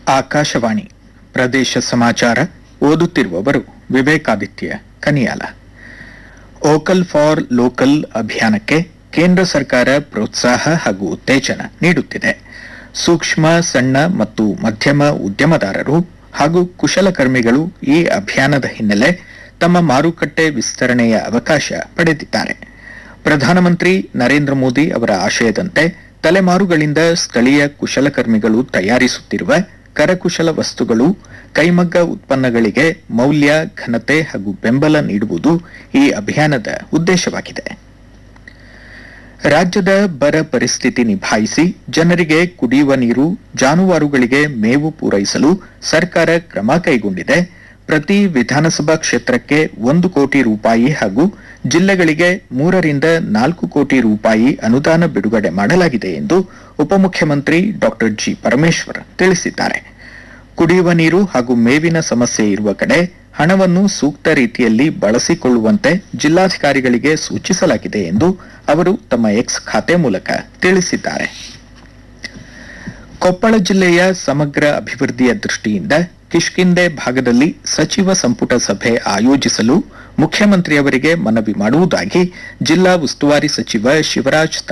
ಆಕಾಶವಾಣಿ ಪ್ರದೇಶ ಸಮಾಚಾರ ಓದುತ್ತಿರುವವರು Vivekaditya Kaniyala vocal for local ಅಭಿಯಾನಕ್ಕೆ ಕೇಂದ್ರ ಸರ್ಕಾರ ಪ್ರೋತ್ಸಾಹ ಹಾಗೂ ಉತ್ತೇಜನ ನೀಡುತ್ತಿದೆ ಸೂಕ್ಷ್ಮ ಸಣ್ಣ ಮತ್ತು ಮಧ್ಯಮ ಉದ್ಯಮದಾರರು ಹಾಗೂ ಕುಶಲಕರ್ಮಿಗಳು ಈ ಅಭಿಯಾನದ ಹಿನ್ನೆಲೆ ತಮ್ಮ ಮಾರುಕಟ್ಟೆ ವಿಸ್ತರಣೆಯ ಅವಕಾಶ ಪಡೆದಿದ್ದಾರೆ ಪ್ರಧಾನಮಂತ್ರಿ ನರೇಂದ್ರ ಮೋದಿ ಅವರ ಆಶಯದಂತೆ ತಲೆಮಾರುಗಳಿಂದ ಸ್ಥಳೀಯ ಕುಶಲಕರ್ಮಿಗಳು ತಯಾರಿಸುತ್ತಿರುವ ಕರಕುಶಲ ವಸ್ತುಗಳು ಕೈಮಗ್ಗ ಉತ್ಪನ್ನಗಳಿಗೆ ಮೌಲ್ಯ ಘನತೆ ಹಾಗೂ ಬೆಂಬಲ ನೀಡುವುದು ಈ ಅಭಿಯಾನದ ಉದ್ದೇಶವಾಗಿದೆ ರಾಜ್ಯದ ಬರ ಪರಿಸ್ಥಿತಿ ನಿಭಾಯಿಸಿ ಜನರಿಗೆ ಕುಡಿಯುವ ನೀರು ಜಾನುವಾರುಗಳಿಗೆ ಮೇವು ಪೂರೈಸಲು ಸರ್ಕಾರ ಕ್ರಮ ಕೈಗೊಂಡಿದೆ ಪ್ರತಿ ವಿಧಾನಸಭಾ ಕ್ಷೇತ್ರಕ್ಕೆ ಒಂದು ಕೋಟಿ ರೂಪಾಯಿ ಹಾಗೂ ಜಿಲ್ಲೆಗಳಿಗೆ ಮೂರರಿಂದ ನಾಲ್ಕು ಕೋಟಿ ರೂಪಾಯಿ ಅನುದಾನ ಬಿಡುಗಡೆ ಮಾಡಲಾಗಿದೆ ಎಂದು ಉಪಮುಖ್ಯಮಂತ್ರಿ ಡಾ ಜಿ ಪರಮೇಶ್ವರ್ ತಿಳಿಸಿದ್ದಾರೆ ಕುಡಿಯುವ ನೀರು ಹಾಗೂ ಮೇವಿನ ಸಮಸ್ಯೆ ಇರುವ ಕಡೆ ಹಣವನ್ನು ಸೂಕ್ತ ರೀತಿಯಲ್ಲಿ ಬಳಸಿಕೊಳ್ಳುವಂತೆ ಜಿಲ್ಲಾಧಿಕಾರಿಗಳಿಗೆ ಸೂಚಿಸಲಾಗಿದೆ ಎಂದು ಅವರು ತಮ್ಮ ಎಕ್ಸ್ ಖಾತೆ ಮೂಲಕ ತಿಳಿಸಿದ್ದಾರೆ ಕೊಪ್ಪಳ ಜಿಲ್ಲೆಯ ಸಮಗ್ರ ಅಭಿವೃದ್ಧಿಯ ದೃಷ್ಟಿಯಿಂದ ಕಿಷ್ಕಿಂದೆ ಭಾಗದಲ್ಲಿ ಸಚಿವ ಸಂಪುಟ ಸಭೆ ಆಯೋಜಿಸಲು ಮುಖ್ಯಮಂತ್ರಿಯವರಿಗೆ ಮನವಿ ಮಾಡುವುದಾಗಿ ಜಿಲ್ಲಾ ಉಸ್ತುವಾರಿ ಸಚಿವ ಶಿವರಾಜ್